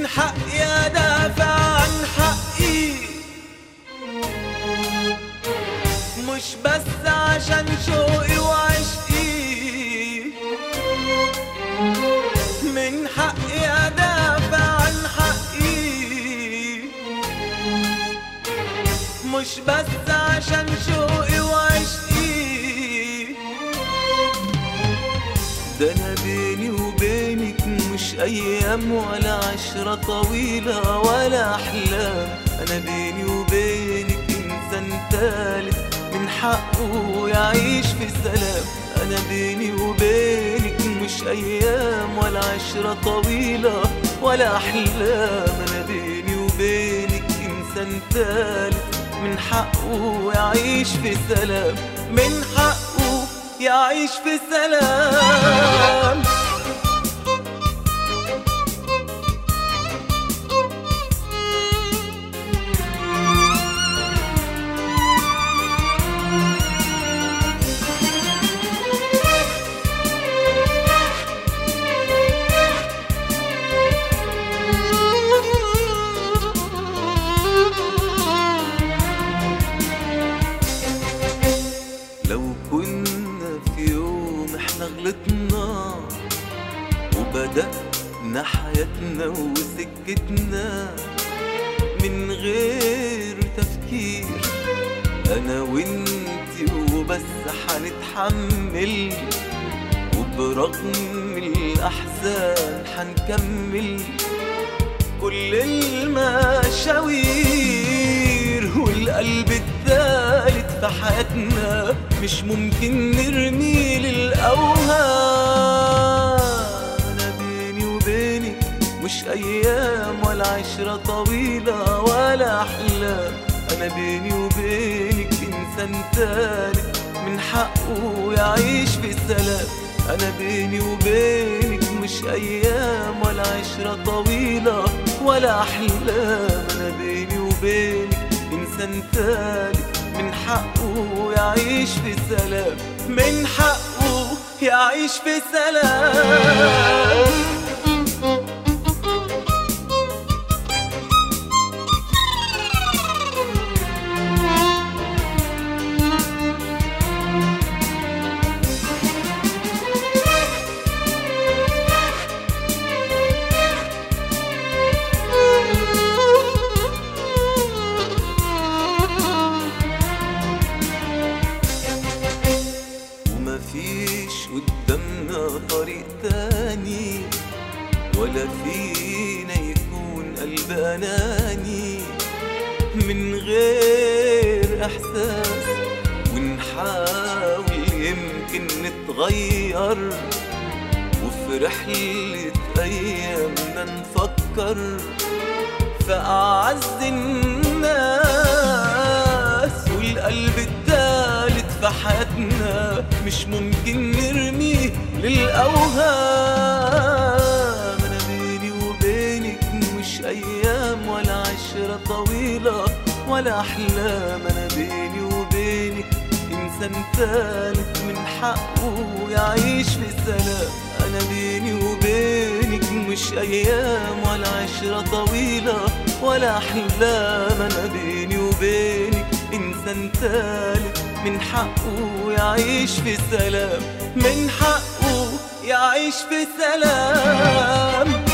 من حقي ادافع عن حقي مش بس عشان شوقي وعشقي من حقي ادافع عن حقي مش بس عشان شوقي وعشقي ده انا بيني وبينك مش ايام ولا عشرة طويلة ولا احلام انا بيني وبينك انسان تالت من حقه يعيش في سلام انا بيني وبينك مش ايام ولا عشرة طويلة ولا احلام انا بيني وبينك انسان تالت من حقه يعيش في سلام من حقه يعيش في سلام لو كنا في يوم احنا غلطنا وبدأنا حياتنا وسكتنا من غير تفكير انا وانتي وبس حنتحمل وبرغم الاحزان حنكمل كل المشاوير والقلب الثالث في حياتنا مش ممكن نرميه للأوهام أنا بيني وبينك مش أيام ولا عشرة طويلة ولا أحلام أنا بيني وبينك إنسان تالت من حقه يعيش في سلام أنا بيني وبينك مش أيام ولا عشرة طويلة ولا أحلام أنا بيني وبينك إنسان تالت من حقه يعيش في سلام من حقه يعيش في سلام ومفيش قدامنا طريق تاني ولا فينا يكون قلب أناني من غير إحساس ونحاول يمكن نتغير وفي رحلة أيامنا نفكر في أعز الناس والقلب التالت في حياتنا مش ممكن نرميه للأوهام أنا بيني وبينك مش أيام ولا عشرة طويلة ولا أحلام أنا بيني وبينك إنسان تالت من حقه يعيش في سلام أنا بيني وبينك مش أيام ولا عشرة طويلة ولا أحلام أنا بيني وبينك إنسان تالت من حقه يعيش في سلام من حقه يعيش في سلام